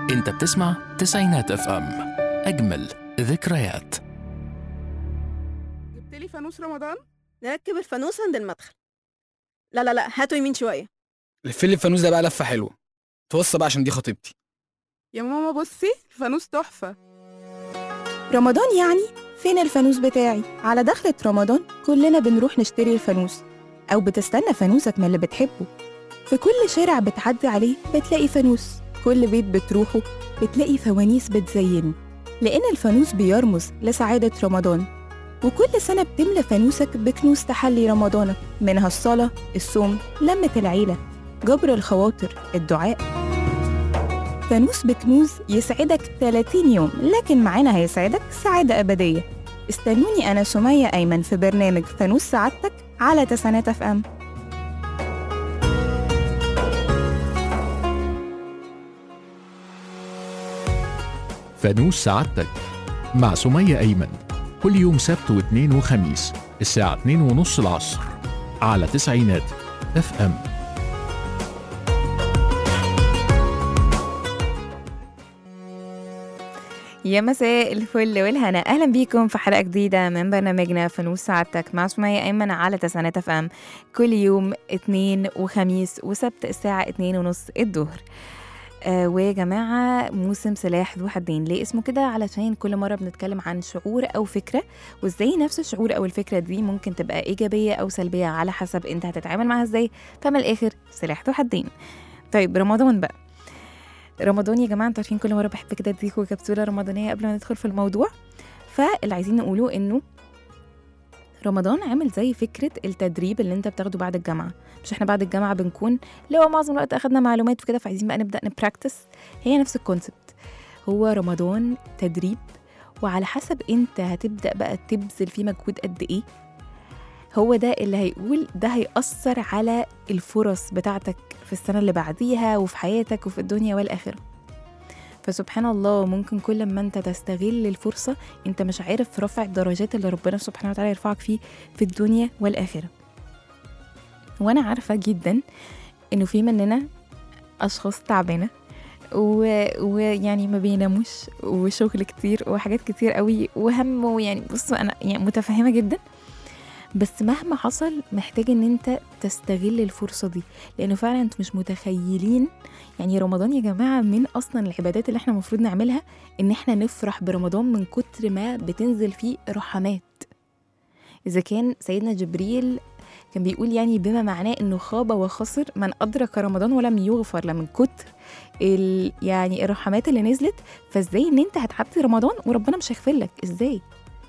انت بتسمع تسعينات اف ام اجمل ذكريات جبت لي فانوس رمضان نركب الفانوس عند المدخل لا لا لا هاتوا يمين شويه لف لي الفانوس ده بقى لفه حلوه توصى بقى عشان دي خطيبتي يا ماما بصي الفانوس تحفه رمضان يعني فين الفانوس بتاعي على دخلة رمضان كلنا بنروح نشتري الفانوس أو بتستنى فانوسك من اللي بتحبه في كل شارع بتعدي عليه بتلاقي فانوس كل بيت بتروحه بتلاقي فوانيس بتزينه لأن الفانوس بيرمز لسعادة رمضان وكل سنة بتملى فانوسك بكنوز تحلي رمضانك منها الصلاة الصوم لمة العيلة جبر الخواطر الدعاء فانوس بكنوز يسعدك 30 يوم لكن معانا هيسعدك سعادة أبدية استنوني أنا سمية أيمن في برنامج فانوس سعادتك على تسعينات اف ام فانوس سعادتك مع سمية أيمن كل يوم سبت واثنين وخميس الساعة 2 ونص العصر على تسعينات اف ام يا مساء الفل والهنا اهلا بيكم في حلقه جديده من برنامجنا فانوس سعادتك مع سمية ايمن على تسعينات اف ام كل يوم اثنين وخميس وسبت الساعه اتنين ونص الظهر آه ويا جماعة موسم سلاح ذو حدين ليه اسمه كده علشان كل مرة بنتكلم عن شعور أو فكرة وازاي نفس الشعور أو الفكرة دي ممكن تبقى إيجابية أو سلبية على حسب أنت هتتعامل معاها ازاي فمن الآخر سلاح ذو حدين طيب رمضان بقى رمضان يا جماعه انتوا عارفين كل مره بحب كده اديكوا كبسوله رمضانيه قبل ما ندخل في الموضوع فاللي عايزين نقوله انه رمضان عامل زي فكره التدريب اللي انت بتاخده بعد الجامعه مش احنا بعد الجامعه بنكون لو معظم الوقت اخدنا معلومات وكده فعايزين بقى نبدا نبراكتس هي نفس الكونسبت هو رمضان تدريب وعلى حسب انت هتبدا بقى تبذل فيه مجهود قد ايه هو ده اللي هيقول ده هيأثر على الفرص بتاعتك في السنة اللي بعديها وفي حياتك وفي الدنيا والآخرة فسبحان الله ممكن كل ما انت تستغل الفرصة انت مش عارف رفع الدرجات اللي ربنا سبحانه وتعالى يرفعك فيه في الدنيا والآخرة وانا عارفة جدا انه في مننا اشخاص تعبانة و- ويعني ما بيناموش وشغل كتير وحاجات كتير قوي وهم ويعني بصوا انا يعني متفهمة جدا بس مهما حصل محتاج ان انت تستغل الفرصة دي لانه فعلا انتوا مش متخيلين يعني رمضان يا جماعة من اصلا العبادات اللي احنا المفروض نعملها ان احنا نفرح برمضان من كتر ما بتنزل فيه رحمات اذا كان سيدنا جبريل كان بيقول يعني بما معناه انه خاب وخسر من ادرك رمضان ولم يغفر له من كتر ال يعني الرحمات اللي نزلت فازاي ان انت هتعدي رمضان وربنا مش هيغفر لك ازاي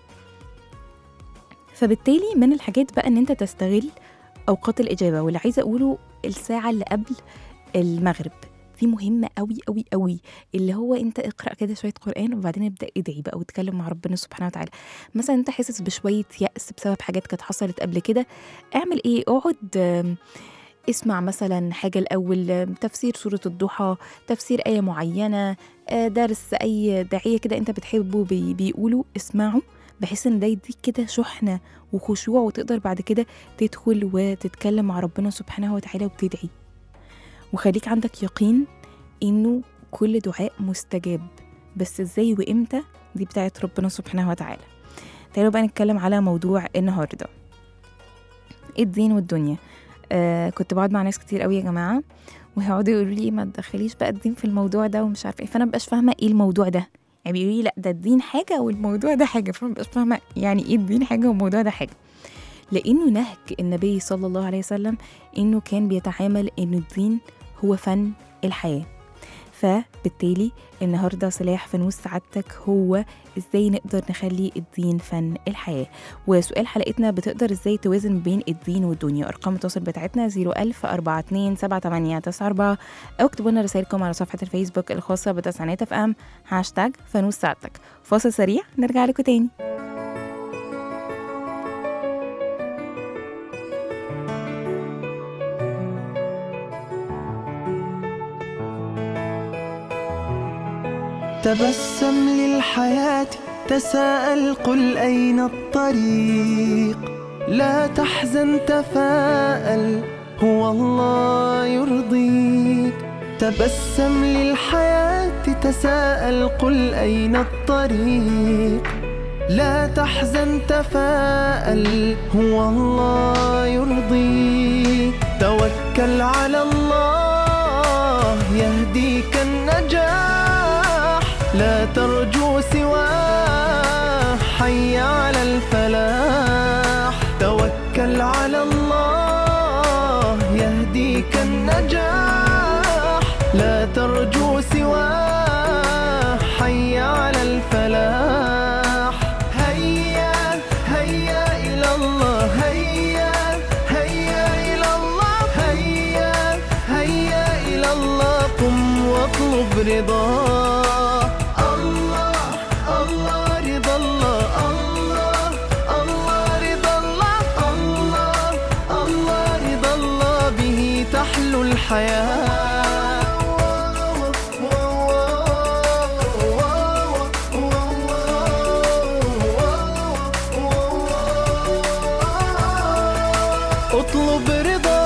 فبالتالي من الحاجات بقى ان انت تستغل اوقات الاجابه واللي عايزه اقوله الساعه اللي قبل المغرب دي مهمة قوي قوي قوي اللي هو انت اقرأ كده شوية قرآن وبعدين ابدأ ادعي بقى واتكلم مع ربنا سبحانه وتعالى مثلا انت حاسس بشوية يأس بسبب حاجات كانت حصلت قبل كده اعمل ايه اقعد آم، اسمع مثلا حاجة الأول آم، تفسير سورة الضحى تفسير آية معينة آه، درس أي داعية كده أنت بتحبه بي بيقوله اسمعه بحيث ان ده يديك كده شحنة وخشوع وتقدر بعد كده تدخل وتتكلم مع ربنا سبحانه وتعالى وتدعي وخليك عندك يقين انه كل دعاء مستجاب بس ازاي وامتى دي بتاعت ربنا سبحانه وتعالى تعالوا بقى نتكلم على موضوع النهارده الدين والدنيا آه كنت بقعد مع ناس كتير قوي يا جماعه وهيقعدوا يقولوا لي ما تدخليش بقى الدين في الموضوع ده ومش عارفه ايه فانا مبقاش فاهمه ايه الموضوع ده يعني بيقولوا لي لا ده الدين حاجه والموضوع ده حاجه فانا مبقاش فاهمه يعني ايه الدين حاجه والموضوع ده حاجه لانه نهج النبي صلى الله عليه وسلم انه كان بيتعامل ان الدين هو فن الحياه فبالتالي النهارده سلاح فانوس سعادتك هو ازاي نقدر نخلي الدين فن الحياه وسؤال حلقتنا بتقدر ازاي توازن بين الدين والدنيا ارقام التواصل بتاعتنا 01000 42 78 94 او اكتبوا لنا رسائلكم على صفحه الفيسبوك الخاصه بتسعينات اف ام هاشتاج فانوس سعادتك فاصل سريع نرجع لكم تاني تبسم للحياة تساءل قل أين الطريق لا تحزن تفاءل هو الله يرضيك تبسم للحياة تتساءل قل أين الطريق لا تحزن تفاءل هو الله يرضيك توكل على الله يهديك النجاح لا ترجو سواه حي على الفلاح توكل على الله يهديك النجاح لا ترجو سواه حي على الفلاح هيا هيا إلى الله هيا هيا إلى الله هيا هيا إلى الله قم واطلب رضاه الله الله رضا الله الله الله رضا الله الله الله رضا الله به تحلو الحياة اطلب رضا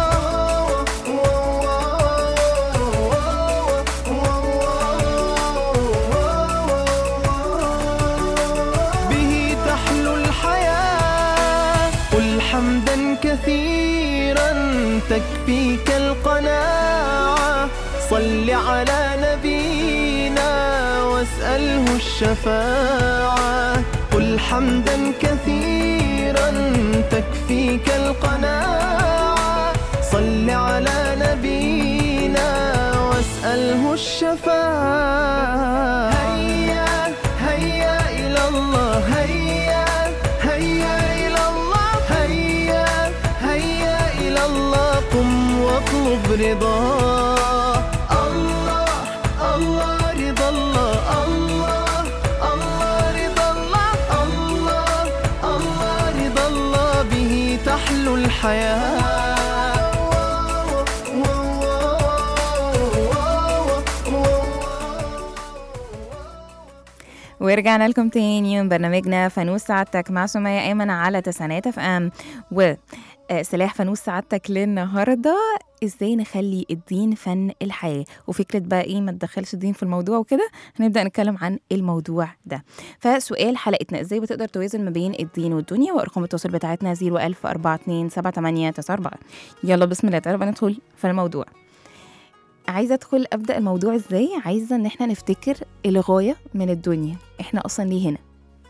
به تحلو الحياة قل حمدا كثيرا تكفيك القناعة صل على نبينا واسأله الشفاعة قل حمدا كثيرا تكفيك القناعة صل على نبينا واسأله الشفاعة هيا هيا إلى الله هيا هيا إلى الله هيا هيا إلى الله قم واطلب رضاه الله الله رضا الله الله الله رضا الله الله الله رضا الله به تحلو الحياة ورجعنا لكم تاني من برنامجنا فانوس سعادتك مع سمية أيمن على تسعينات اف ام و آه، سلاح فانوس سعادتك للنهارده ازاي نخلي الدين فن الحياه وفكره بقى ايه ما تدخلش الدين في الموضوع وكده هنبدا نتكلم عن الموضوع ده فسؤال حلقتنا ازاي بتقدر توازن ما بين الدين والدنيا وارقام التواصل بتاعتنا 010427894 يلا بسم الله تعالى بقى ندخل في الموضوع عايزه ادخل ابدا الموضوع ازاي عايزه ان احنا نفتكر الغايه من الدنيا احنا اصلا ليه هنا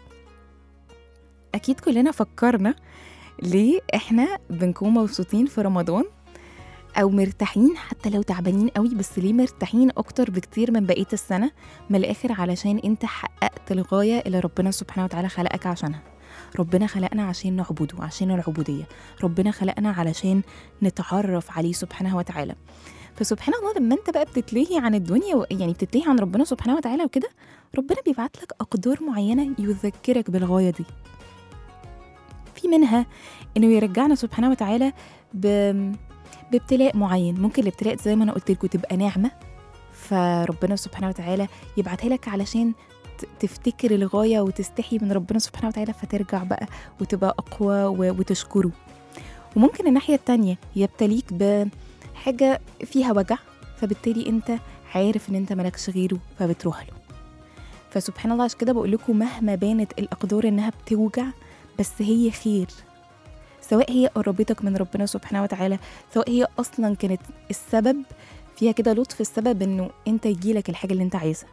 اكيد كلنا فكرنا ليه احنا بنكون مبسوطين في رمضان او مرتاحين حتى لو تعبانين قوي بس ليه مرتاحين اكتر بكتير من بقيه السنه من الاخر علشان انت حققت الغايه اللي ربنا سبحانه وتعالى خلقك عشانها ربنا خلقنا عشان نعبده عشان العبوديه ربنا خلقنا علشان نتعرف عليه سبحانه وتعالى فسبحان الله لما انت بقى بتتلهي عن الدنيا و- يعني بتتلهي عن ربنا سبحانه وتعالى وكده ربنا بيبعت لك اقدار معينه يذكرك بالغايه دي في منها انه يرجعنا سبحانه وتعالى ب... بابتلاء معين ممكن الابتلاء زي ما انا قلت لكم تبقى نعمه فربنا سبحانه وتعالى يبعتها لك علشان ت- تفتكر الغايه وتستحي من ربنا سبحانه وتعالى فترجع بقى وتبقى اقوى و... وتشكره وممكن الناحيه التانية يبتليك بحاجه فيها وجع فبالتالي انت عارف ان انت مالكش غيره فبتروح له فسبحان الله عشان كده بقول لكم مهما بانت الاقدار انها بتوجع بس هي خير سواء هي قربتك من ربنا سبحانه وتعالى سواء هي اصلا كانت السبب فيها كده لطف السبب انه انت يجيلك الحاجه اللي انت عايزها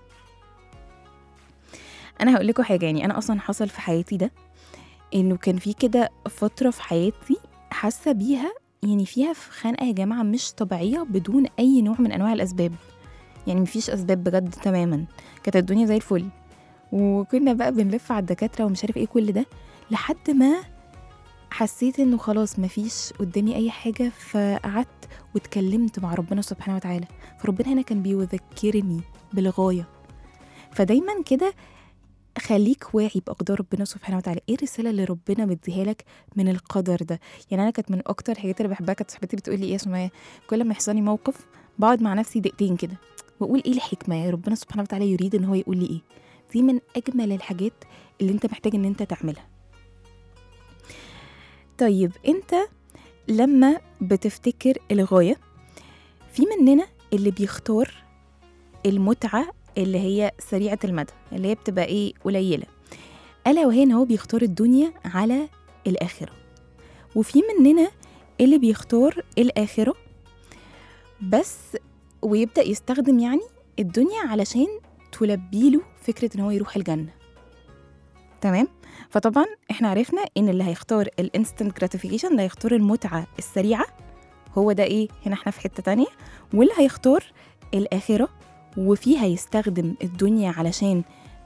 انا هقول لكم حاجه يعني انا اصلا حصل في حياتي ده انه كان في كده فتره في حياتي حاسه بيها يعني فيها في خنقه يا جماعه مش طبيعيه بدون اي نوع من انواع الاسباب يعني مفيش اسباب بجد تماما كانت الدنيا زي الفل وكنا بقى بنلف على الدكاتره ومش عارف ايه كل ده لحد ما حسيت انه خلاص مفيش قدامي اي حاجه فقعدت واتكلمت مع ربنا سبحانه وتعالى فربنا هنا كان بيذكرني بالغايه فدايما كده خليك واعي باقدار ربنا سبحانه وتعالى ايه الرساله اللي ربنا مديها لك من القدر ده يعني انا كانت من اكتر الحاجات اللي بحبها كانت صاحبتي بتقول لي ايه يا سمية كل ما يحصل لي موقف بقعد مع نفسي دقيقتين كده واقول ايه الحكمه يا ربنا سبحانه وتعالى يريد ان هو يقول لي ايه دي من اجمل الحاجات اللي انت محتاج ان انت تعملها طيب انت لما بتفتكر الغايه في مننا اللي بيختار المتعه اللي هي سريعة المدى اللي هي بتبقى إيه قليلة ألا وهي إن هو بيختار الدنيا على الآخرة وفي مننا اللي بيختار الآخرة بس ويبدأ يستخدم يعني الدنيا علشان تلبي له فكرة إن هو يروح الجنة تمام فطبعا احنا عرفنا ان اللي هيختار الانستنت جراتيفيكيشن اللي هيختار المتعة السريعة هو ده ايه هنا احنا في حتة تانية واللي هيختار الآخرة وفيها يستخدم الدنيا علشان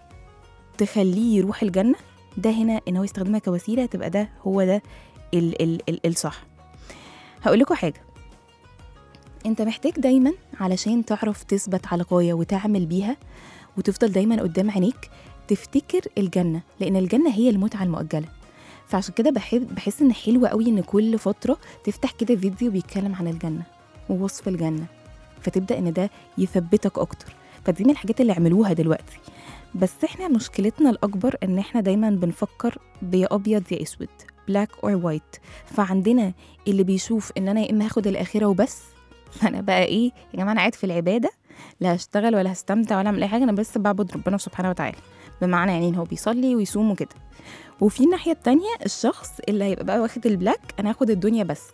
تخليه يروح الجنة ده هنا ان هو يستخدمها كوسيلة تبقى ده هو ده ال ال ال الصح هقول لكم حاجة انت محتاج دايما علشان تعرف تثبت على غاية وتعمل بيها وتفضل دايما قدام عينيك تفتكر الجنة لأن الجنة هي المتعة المؤجلة فعشان كده بحب بحس ان حلو قوي ان كل فترة تفتح كده فيديو بيتكلم عن الجنة ووصف الجنة فتبدأ ان ده يثبتك اكتر فدي من الحاجات اللي عملوها دلوقتي بس احنا مشكلتنا الاكبر ان احنا دايما بنفكر بيا ابيض يا اسود بلاك اور وايت فعندنا اللي بيشوف ان انا يا اما هاخد الاخره وبس فانا بقى ايه يا جماعه انا قاعد في العباده لا هشتغل ولا هستمتع ولا اعمل اي حاجه انا بس بعبد ربنا سبحانه وتعالى بمعنى يعني ان هو بيصلي ويصوم وكده وفي الناحيه التانية الشخص اللي هيبقى بقى واخد البلاك انا هاخد الدنيا بس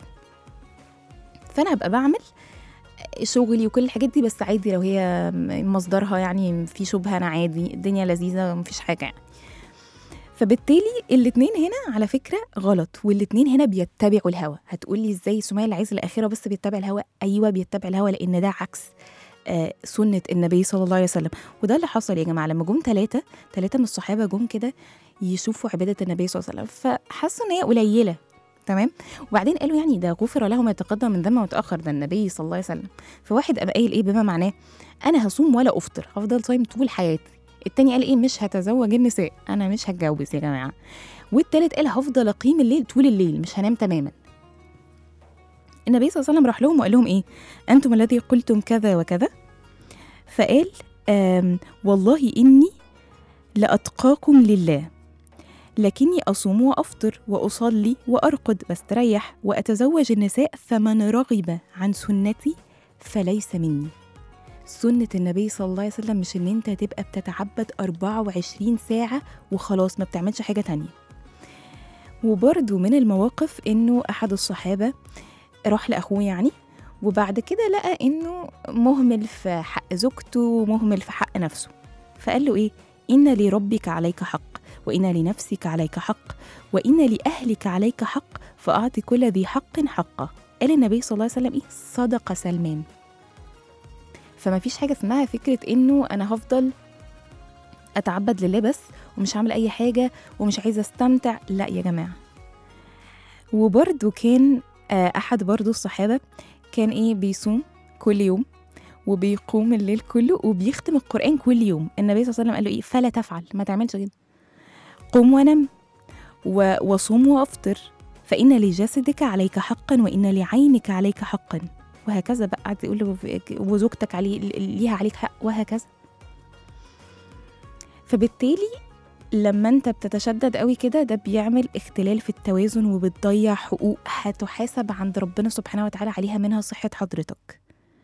فانا هبقى بعمل شغلي وكل الحاجات دي بس عادي لو هي مصدرها يعني في شبهه انا عادي الدنيا لذيذه ومفيش حاجه يعني فبالتالي الاتنين هنا على فكرة غلط والاتنين هنا بيتبعوا الهوى هتقولي ازاي سمية اللي عايز الأخيرة بس بيتبع الهوى أيوة بيتبع الهوى لأن ده عكس آه سنة النبي صلى الله عليه وسلم وده اللي حصل يا جماعة لما جم ثلاثة ثلاثة من الصحابة جم كده يشوفوا عبادة النبي صلى الله عليه وسلم فحسوا إن هي قليلة تمام وبعدين قالوا يعني ده غفر له ما يتقدم من ذنب وتأخر ده النبي صلى الله عليه وسلم فواحد قام قايل ايه بما معناه انا هصوم ولا افطر هفضل صايم طول حياتي التاني قال ايه مش هتزوج النساء انا مش هتجوز يا جماعه والتالت قال هفضل اقيم الليل طول الليل مش هنام تماما النبي صلى الله عليه وسلم راح لهم وقال لهم ايه انتم الذي قلتم كذا وكذا فقال آم والله اني لاتقاكم لله لكني اصوم وافطر واصلي وارقد بستريح واتزوج النساء فمن رغب عن سنتي فليس مني سنة النبي صلى الله عليه وسلم مش ان انت تبقى بتتعبد 24 ساعة وخلاص ما بتعملش حاجة تانية وبرده من المواقف انه احد الصحابة راح لاخوه يعني وبعد كده لقى انه مهمل في حق زوجته ومهمل في حق نفسه فقال له ايه ان لربك عليك حق وان لنفسك عليك حق وان لاهلك عليك حق فاعط كل ذي حق حقه قال النبي صلى الله عليه وسلم ايه صدق سلمان فما فيش حاجه اسمها فكره انه انا هفضل اتعبد لله بس ومش هعمل اي حاجه ومش عايزه استمتع لا يا جماعه وبرده كان آه، احد برضو الصحابه كان ايه بيصوم كل يوم وبيقوم الليل كله وبيختم القران كل يوم النبي صلى الله عليه وسلم قال له ايه فلا تفعل ما تعملش كده قم ونم و- وصوم وافطر فان لجسدك عليك حقا وان لعينك عليك حقا وهكذا بقى قعد يقول له وزوجتك عليه ليها عليك حق وهكذا فبالتالي لما انت بتتشدد قوي كده ده بيعمل اختلال في التوازن وبتضيع حقوق هتحاسب عند ربنا سبحانه وتعالى عليها منها صحة حضرتك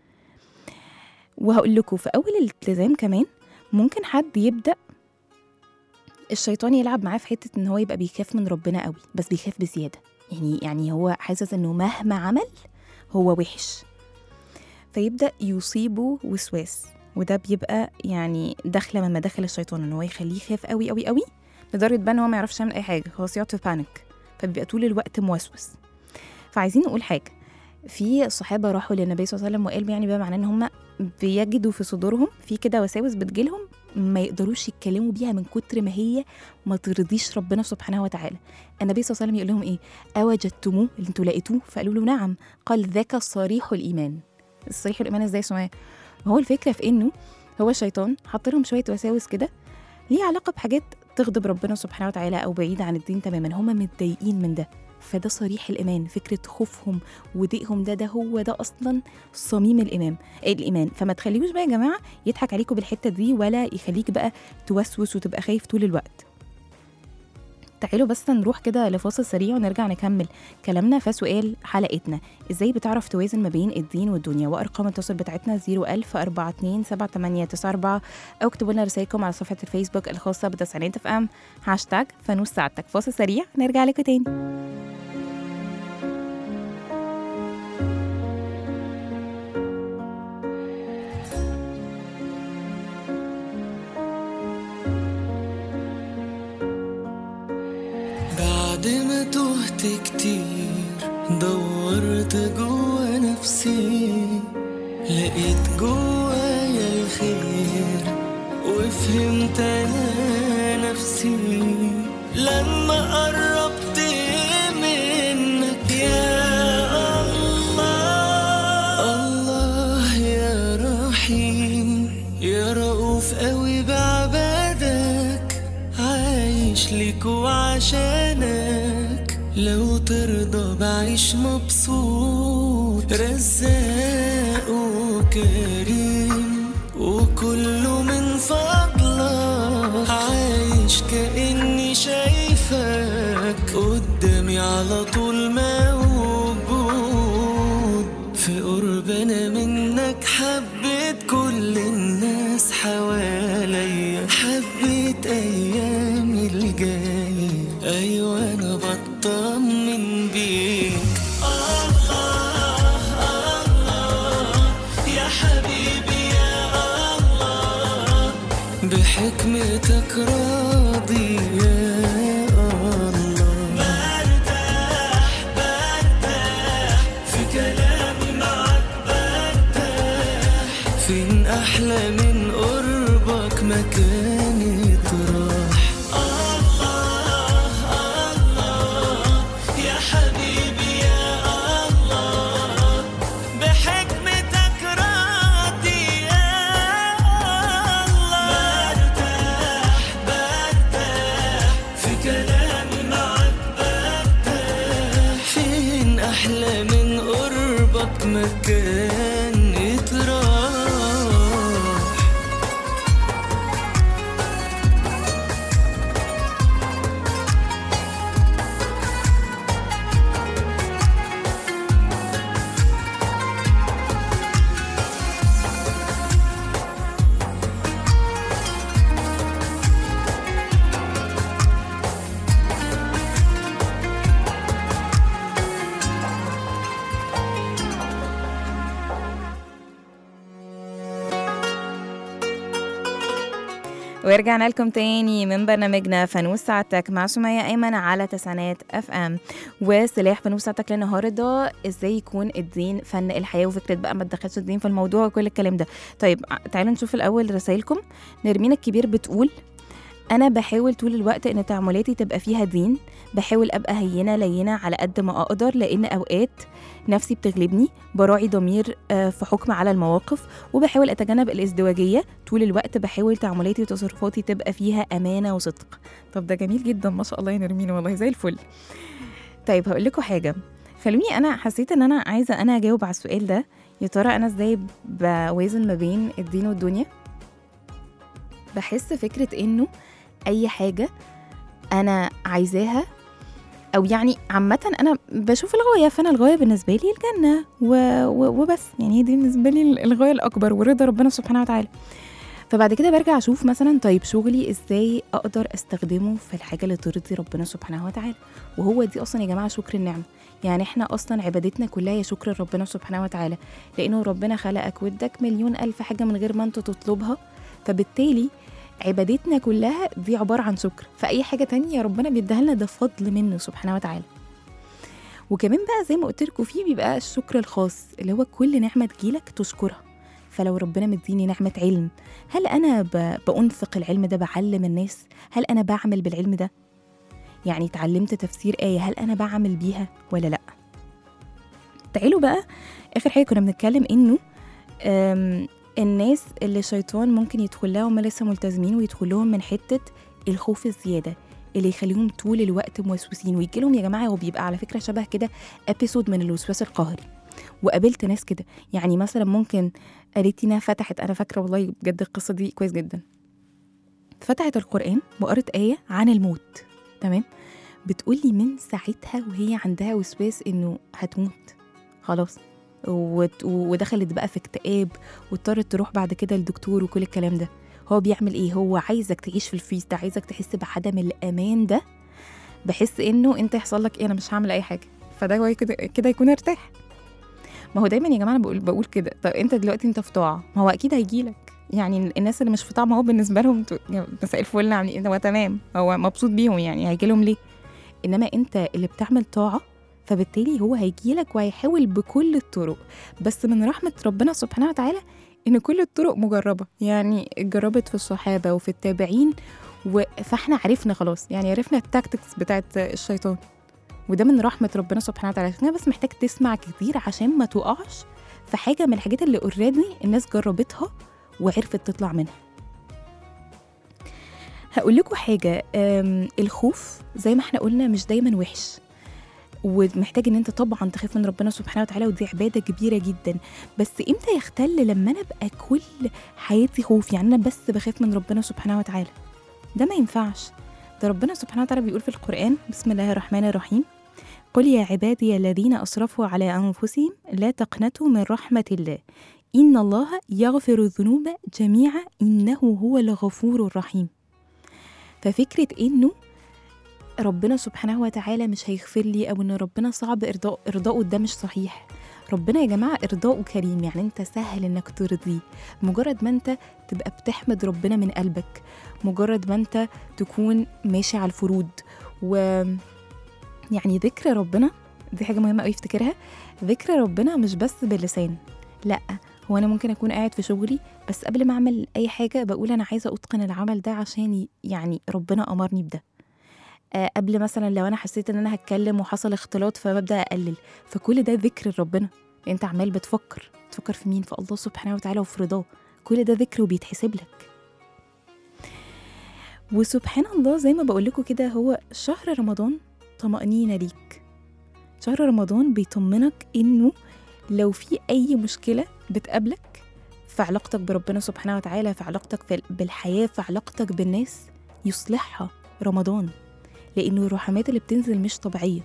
وهقول لكم في أول الالتزام كمان ممكن حد يبدأ الشيطان يلعب معاه في حتة إن هو يبقى بيخاف من ربنا قوي بس بيخاف بزيادة يعني يعني هو حاسس إنه مهما عمل هو وحش فيبدأ يصيبه وسواس وده بيبقى يعني داخله من مداخل الشيطان ان هو يخليه يخاف قوي قوي قوي لدرجه بقى ان هو ما يعرفش يعمل اي حاجه خلاص يقعد في بانيك فبيبقى طول الوقت موسوس فعايزين نقول حاجه في الصحابه راحوا للنبي صلى الله عليه وسلم وقالوا يعني بقى معناه ان هم بيجدوا في صدورهم في كده وساوس بتجيلهم ما يقدروش يتكلموا بيها من كتر ما هي ما ترضيش ربنا سبحانه وتعالى النبي صلى الله عليه وسلم يقول لهم ايه اوجدتموه اللي انتوا لقيتوه فقالوا له نعم قال ذاك صريح الايمان الصريح الايمان ازاي سماه ما هو الفكره في انه هو الشيطان حط لهم شويه وساوس كده ليه علاقه بحاجات تغضب ربنا سبحانه وتعالى او بعيده عن الدين تماما هم متضايقين من ده فده صريح الايمان فكره خوفهم وضيقهم ده ده هو ده اصلا صميم الامام الايمان فما تخليوش بقى يا جماعه يضحك عليكم بالحته دي ولا يخليك بقى توسوس وتبقى خايف طول الوقت تعالوا بس نروح كده لفاصل سريع ونرجع نكمل كلامنا فسؤال حلقتنا ازاي بتعرف توازن ما بين الدين والدنيا وارقام التواصل بتاعتنا 01000 42 7894 او اكتبوا لنا رسائلكم على صفحه الفيسبوك الخاصه بتسعينات اف ام هاشتاج فانوس سعادتك فاصل سريع نرجع لكم تاني بعد ما تهت كتير دورت جوا نفسي لقيت جوايا الخير وفهمت انا نفسي لما قربت منك يا الله الله يا رحيم يا رؤوف قوي بعبادك عايش ليك وعشانك لو ترضى بعيش مبسوط رزاق وكريم وكله من فضلك عايش كأني شايفك قدامي على طول موجود في قربنا منك حبيت كل الناس حواليا حبيت ايامي الجاية ايوه انا بطمن بيك الله الله يا حبيبي يا الله بحكمتك راضي يا الله برتاح برتاح في كلامي معك برتاح فين احلى من قربك مكاني تروح الله الله يا حبيبي يا الله بحكمتك راضي يا الله برتاح برتاح في كلامي معك برتاح فين احلى من قربك مكان يتراح ورجعنا لكم تاني من برنامجنا فانوس ساعتك مع سمية أيمن على تسعينات اف ام وسلاح فانوس ساعتك للنهارده ازاي يكون الدين فن الحياة وفكرة بقى ما تدخلش الدين في الموضوع وكل الكلام ده طيب ع- تعالوا نشوف الأول رسايلكم نرمين الكبير بتقول أنا بحاول طول الوقت إن تعاملاتي تبقى فيها دين بحاول أبقى هينة لينة على قد ما أقدر لأن أوقات نفسي بتغلبني براعي ضمير آه، في حكم على المواقف وبحاول أتجنب الازدواجية طول الوقت بحاول تعاملاتي وتصرفاتي تبقى فيها أمانة وصدق طب ده جميل جدا ما شاء الله يا نرمين والله زي الفل طيب هقول لكم حاجة خلوني أنا حسيت إن أنا عايزة أنا أجاوب على السؤال ده يا ترى أنا إزاي بوازن ما بين الدين والدنيا بحس فكرة إنه أي حاجة أنا عايزاها أو يعني عامة أنا بشوف الغاية فأنا الغاية بالنسبة لي الجنة و... و... وبس يعني دي بالنسبة لي الغاية الأكبر ورضا ربنا سبحانه وتعالى فبعد كده برجع اشوف مثلا طيب شغلي ازاي اقدر استخدمه في الحاجه اللي ترضي ربنا سبحانه وتعالى وهو دي اصلا يا جماعه شكر النعمه يعني احنا اصلا عبادتنا كلها هي شكر ربنا سبحانه وتعالى لانه ربنا خلقك واداك مليون الف حاجه من غير ما انت تطلبها فبالتالي عبادتنا كلها دي عباره عن شكر فاي حاجه تانية ربنا بيديها لنا ده فضل منه سبحانه وتعالى وكمان بقى زي ما قلت لكم فيه بيبقى الشكر الخاص اللي هو كل نعمه تجيلك تشكرها فلو ربنا مديني نعمه علم هل انا ب... بانفق العلم ده بعلم الناس هل انا بعمل بالعلم ده يعني اتعلمت تفسير ايه هل انا بعمل بيها ولا لا تعالوا بقى اخر حاجه كنا بنتكلم انه أم، الناس اللي الشيطان ممكن يدخل لها وهم لسه ملتزمين ويدخل لهم من حته الخوف الزياده اللي يخليهم طول الوقت موسوسين ويجي لهم يا جماعه هو بيبقى على فكره شبه كده ابيسود من الوسواس القهري وقابلت ناس كده يعني مثلا ممكن قالت انها فتحت انا فاكره والله بجد القصه دي كويس جدا فتحت القران وقرت ايه عن الموت تمام بتقولي من ساعتها وهي عندها وسواس انه هتموت خلاص وت- ودخلت بقى في اكتئاب واضطرت تروح بعد كده للدكتور وكل الكلام ده هو بيعمل ايه هو عايزك تعيش في الفريز ده عايزك تحس بعدم الامان ده بحس انه انت يحصل لك ايه انا مش هعمل اي حاجه فده هو كده كده يكون ارتاح ما هو دايما يا جماعه انا بقول بقول كده طب انت دلوقتي انت في طاعه ما هو اكيد هيجيلك يعني الناس اللي مش في طاعه ما هو بالنسبه لهم تو- يا مساء الفل عاملين هو تمام هو مبسوط بيهم يعني هيجي لهم ليه انما انت اللي بتعمل طاعه فبالتالي هو هيجيلك وهيحاول بكل الطرق بس من رحمه ربنا سبحانه وتعالى ان كل الطرق مجربه يعني اتجربت في الصحابه وفي التابعين و... فاحنا عرفنا خلاص يعني عرفنا التاكتكس بتاعت الشيطان وده من رحمه ربنا سبحانه وتعالى عشان كده بس محتاج تسمع كتير عشان ما تقعش في حاجه من الحاجات اللي اوريدي الناس جربتها وعرفت تطلع منها هقول لكم حاجه أم، الخوف زي ما احنا قلنا مش دايما وحش ومحتاج ان انت طبعا تخاف من ربنا سبحانه وتعالى ودي عباده كبيره جدا بس امتى يختل لما انا ابقى كل حياتي خوف يعني انا بس بخاف من ربنا سبحانه وتعالى ده ما ينفعش ده ربنا سبحانه وتعالى بيقول في القرآن بسم الله الرحمن الرحيم قل يا عبادي الذين أسرفوا على أنفسهم لا تقنطوا من رحمة الله إن الله يغفر الذنوب جميعا إنه هو الغفور الرحيم ففكرة إنه ربنا سبحانه وتعالى مش هيغفر لي أو إن ربنا صعب إرضاء إرضاؤه ده مش صحيح ربنا يا جماعة إرضاؤه كريم يعني أنت سهل إنك ترضيه مجرد ما أنت تبقى بتحمد ربنا من قلبك مجرد ما أنت تكون ماشي على الفروض و يعني ذكر ربنا دي حاجة مهمة قوي افتكرها ذكر ربنا مش بس باللسان لا هو أنا ممكن أكون قاعد في شغلي بس قبل ما أعمل أي حاجة بقول أنا عايزة أتقن العمل ده عشان ي- يعني ربنا أمرني بده آه، قبل مثلا لو انا حسيت ان انا هتكلم وحصل اختلاط فببدا اقلل فكل ده ذكر لربنا انت عمال بتفكر تفكر في مين في الله سبحانه وتعالى وفي رضاه كل ده ذكر وبيتحسب لك وسبحان الله زي ما بقول لكم كده هو شهر رمضان طمأنينة ليك شهر رمضان بيطمنك انه لو في اي مشكله بتقابلك في علاقتك بربنا سبحانه وتعالى في علاقتك في- بالحياه في علاقتك بالناس يصلحها رمضان لانه الرحمات اللي بتنزل مش طبيعيه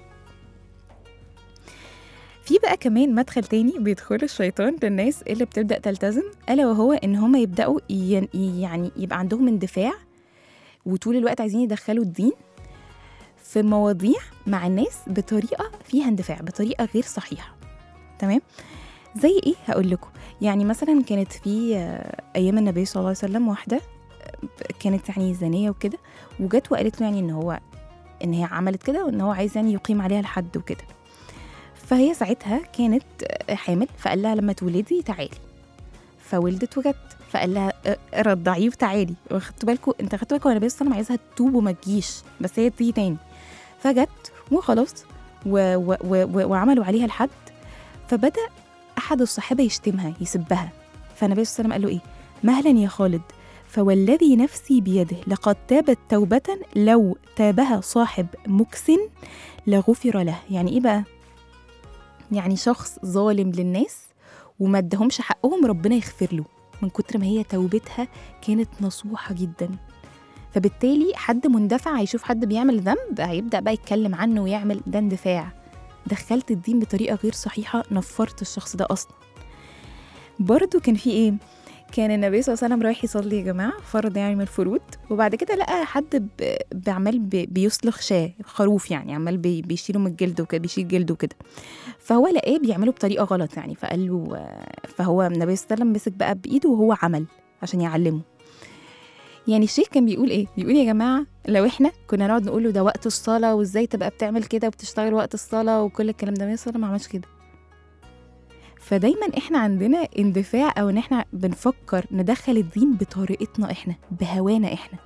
في بقى كمان مدخل تاني بيدخل الشيطان للناس اللي بتبدا تلتزم الا وهو ان هم يبداوا ين- يعني يبقى عندهم اندفاع وطول الوقت عايزين يدخلوا الدين في مواضيع مع الناس بطريقه فيها اندفاع بطريقه غير صحيحه تمام زي ايه هقول لكم يعني مثلا كانت في آه، ايام النبي صلى الله عليه وسلم واحده آه، كانت يعني زانيه وكده وجت وقالت له يعني ان هو ان هي عملت كده وان هو عايز يعني يقيم عليها الحد وكده فهي ساعتها كانت آه، حامل فقال لها لما تولدي تعالي فولدت وجت فقال لها آه، رضعيه وتعالي واخدتوا بالكم انت خدتوا بالكم النبي صلى الله عليه وسلم عايزها تتوب وما تجيش بس هي تيجي تاني فجت وخلاص و و و و وعملوا عليها الحد فبدا احد الصحابه يشتمها يسبها فالنبي صلى الله عليه وسلم قال له ايه مهلا يا خالد فوالذي نفسي بيده لقد تابت توبة لو تابها صاحب مكسن لغفر له يعني ايه بقى يعني شخص ظالم للناس وما ادهمش حقهم ربنا يغفر له من كتر ما هي توبتها كانت نصوحة جدا فبالتالي حد مندفع هيشوف حد بيعمل ذنب هيبدأ بقى يتكلم عنه ويعمل ده اندفاع دخلت الدين بطريقة غير صحيحة نفرت الشخص ده أصلا برضو كان في ايه كان النبي صلى الله عليه وسلم رايح يصلي يا جماعه فرض يعني من الفروض وبعد كده لقى حد ب- بعمل ب- بيسلخ شاه خروف يعني عمال بي- بيشيله من الجلد وكده بيشيل جلده وكده فهو لقاه بيعمله بطريقه غلط يعني فقال له آه، فهو النبي صلى الله عليه وسلم مسك بقى بايده وهو عمل عشان يعلمه يعني الشيخ كان بيقول ايه بيقول يا جماعه لو احنا كنا نقعد نقول له ده وقت الصلاه وازاي تبقى بتعمل كده وبتشتغل وقت الصلاه وكل الكلام ده النبي صلى الله عليه وسلم ما عملش كده فدايما احنا عندنا اندفاع او ان احنا بنفكر ندخل الدين بطريقتنا احنا بهوانا احنا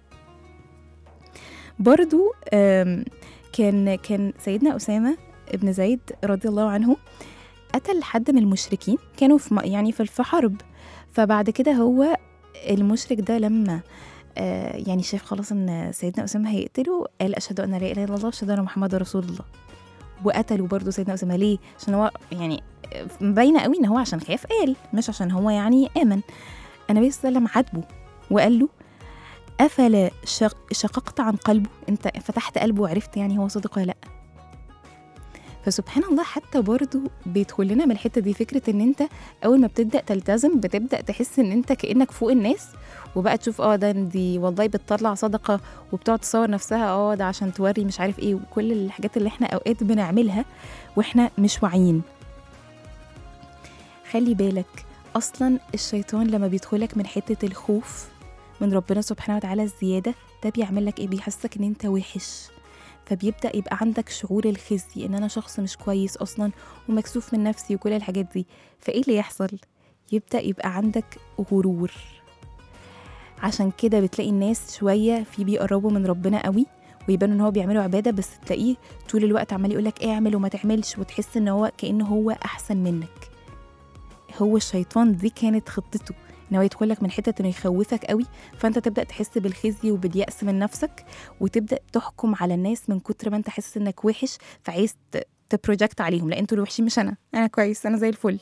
برضو آم، كان كان سيدنا أسامة ابن زيد رضي الله عنه قتل حد من المشركين كانوا في م- يعني في في حرب فبعد كده هو المشرك ده لما آه، يعني شاف خلاص ان سيدنا أسامة هيقتله قال أشهد أن لا إله إلا الله أشهد أن محمد رسول الله وقتلوا برضه سيدنا أسامة ليه؟ عشان هو يعني باينة قوي إن هو عشان خاف قال مش عشان هو يعني آمن النبي صلى الله عليه وسلم عاتبه وقال له أفلا شق شققت عن قلبه أنت فتحت قلبه وعرفت يعني هو صادق ولا لأ فسبحان الله حتى برضو بيدخل لنا من الحتة دي فكرة إن أنت أول ما بتبدأ تلتزم بتبدأ تحس إن أنت كأنك فوق الناس وبقى تشوف اه ده دي والله بتطلع صدقة وبتقعد تصور نفسها اه ده عشان توري مش عارف ايه وكل الحاجات اللي احنا اوقات بنعملها واحنا مش واعيين خلي بالك اصلا الشيطان لما بيدخلك من حتة الخوف من ربنا سبحانه وتعالى الزيادة ده بيعمل لك ايه بيحسسك ان انت وحش فبيبدأ يبقى عندك شعور الخزي ان انا شخص مش كويس اصلا ومكسوف من نفسي وكل الحاجات دي فايه اللي يحصل يبدأ يبقى عندك غرور عشان كده بتلاقي الناس شوية في بيقربوا من ربنا قوي ويبانوا ان هو بيعملوا عبادة بس تلاقيه طول الوقت عمال يقولك اعمل وما تعملش وتحس ان هو كأنه هو احسن منك هو الشيطان دي كانت خطته ان هو يدخلك من حته انه يخوفك قوي فانت تبدا تحس بالخزي وباليأس من نفسك وتبدا تحكم على الناس من كتر ما انت حاسس انك وحش فعايز ت- تبروجكت عليهم لا انتوا الوحشين مش انا انا كويس انا زي الفل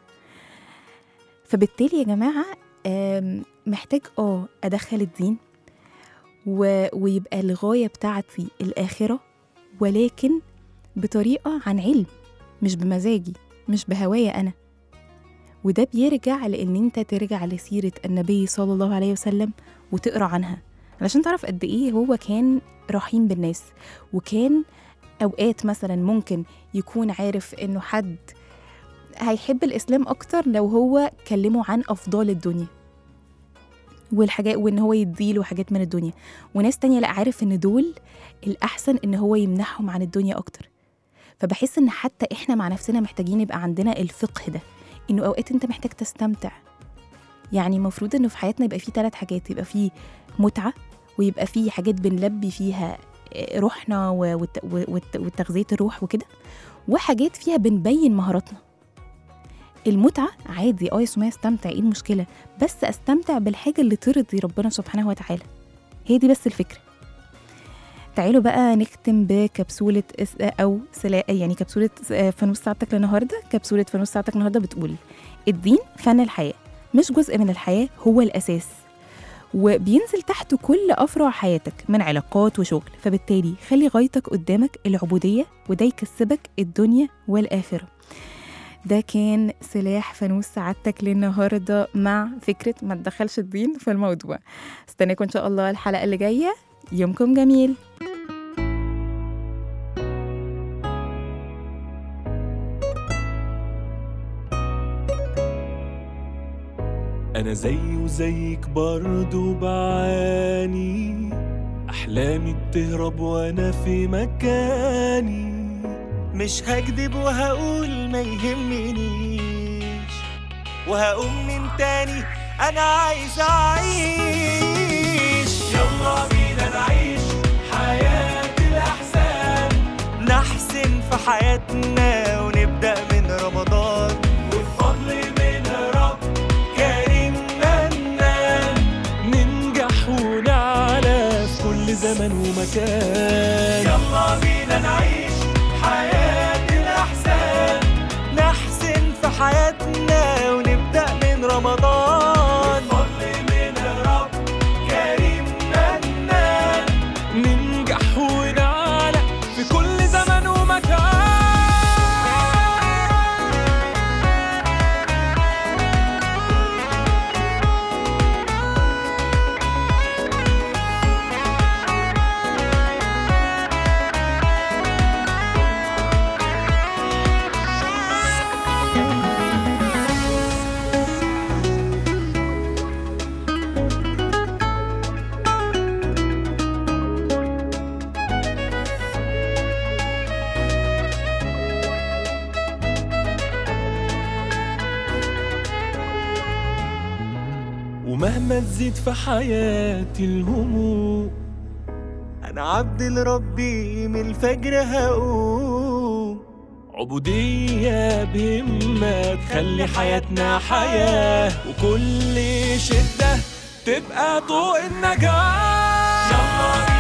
فبالتالي يا جماعه آم، محتاج اه ادخل الدين و... ويبقى الغايه بتاعتي الاخره ولكن بطريقه عن علم مش بمزاجي مش بهوايا انا وده بيرجع لان انت ترجع لسيره النبي صلى الله عليه وسلم وتقرا عنها علشان تعرف قد ايه هو كان رحيم بالناس وكان اوقات مثلا ممكن يكون عارف انه حد هيحب الاسلام اكتر لو هو كلمه عن افضال الدنيا والحاجات وان هو يديله حاجات من الدنيا وناس تانية لا عارف ان دول الاحسن ان هو يمنحهم عن الدنيا اكتر فبحس ان حتى احنا مع نفسنا محتاجين يبقى عندنا الفقه ده انه اوقات انت محتاج تستمتع يعني المفروض انه في حياتنا يبقى فيه ثلاث حاجات يبقى فيه متعه ويبقى فيه حاجات بنلبي فيها روحنا و- والت- والت- وتغذيه الروح وكده وحاجات فيها بنبين مهاراتنا المتعة عادي اه يا سمية استمتع ايه المشكلة بس استمتع بالحاجة اللي ترضي ربنا سبحانه وتعالى هي دي بس الفكرة تعالوا بقى نختم بكبسولة اس- أو سلا يعني كبسولة فانوس ساعتك للنهاردة كبسولة فانوس ساعتك النهاردة بتقول الدين فن الحياة مش جزء من الحياة هو الأساس وبينزل تحته كل أفرع حياتك من علاقات وشغل فبالتالي خلي غايتك قدامك العبودية وده يكسبك الدنيا والآخرة ده كان سلاح فانوس سعادتك للنهارده مع فكره ما تدخلش الدين في الموضوع استناكم ان شاء الله الحلقه اللي جايه يومكم جميل أنا زي وزيك برضو بعاني أحلامي بتهرب وأنا في مكاني مش هكدب وهقول ما يهمنيش وهقوم من تاني أنا عايز أعيش يلا بينا نعيش حياة الأحسان نحسن في حياتنا ونبدأ من رمضان والفضل من رب كريم منان ننجح ونعلى في كل زمن ومكان يلا بينا نعيش حياة الأحسان نحسن في حياتنا ونبدأ من رمضان فضل من رب كريم منان ننجح ونعلى في كل زمن ومكان ومهما تزيد في حياتي الهموم انا عبد لربي من الفجر هقوم عبودية بهمة تخلي حياتنا حياة وكل شدة تبقى طوق النجاة يلا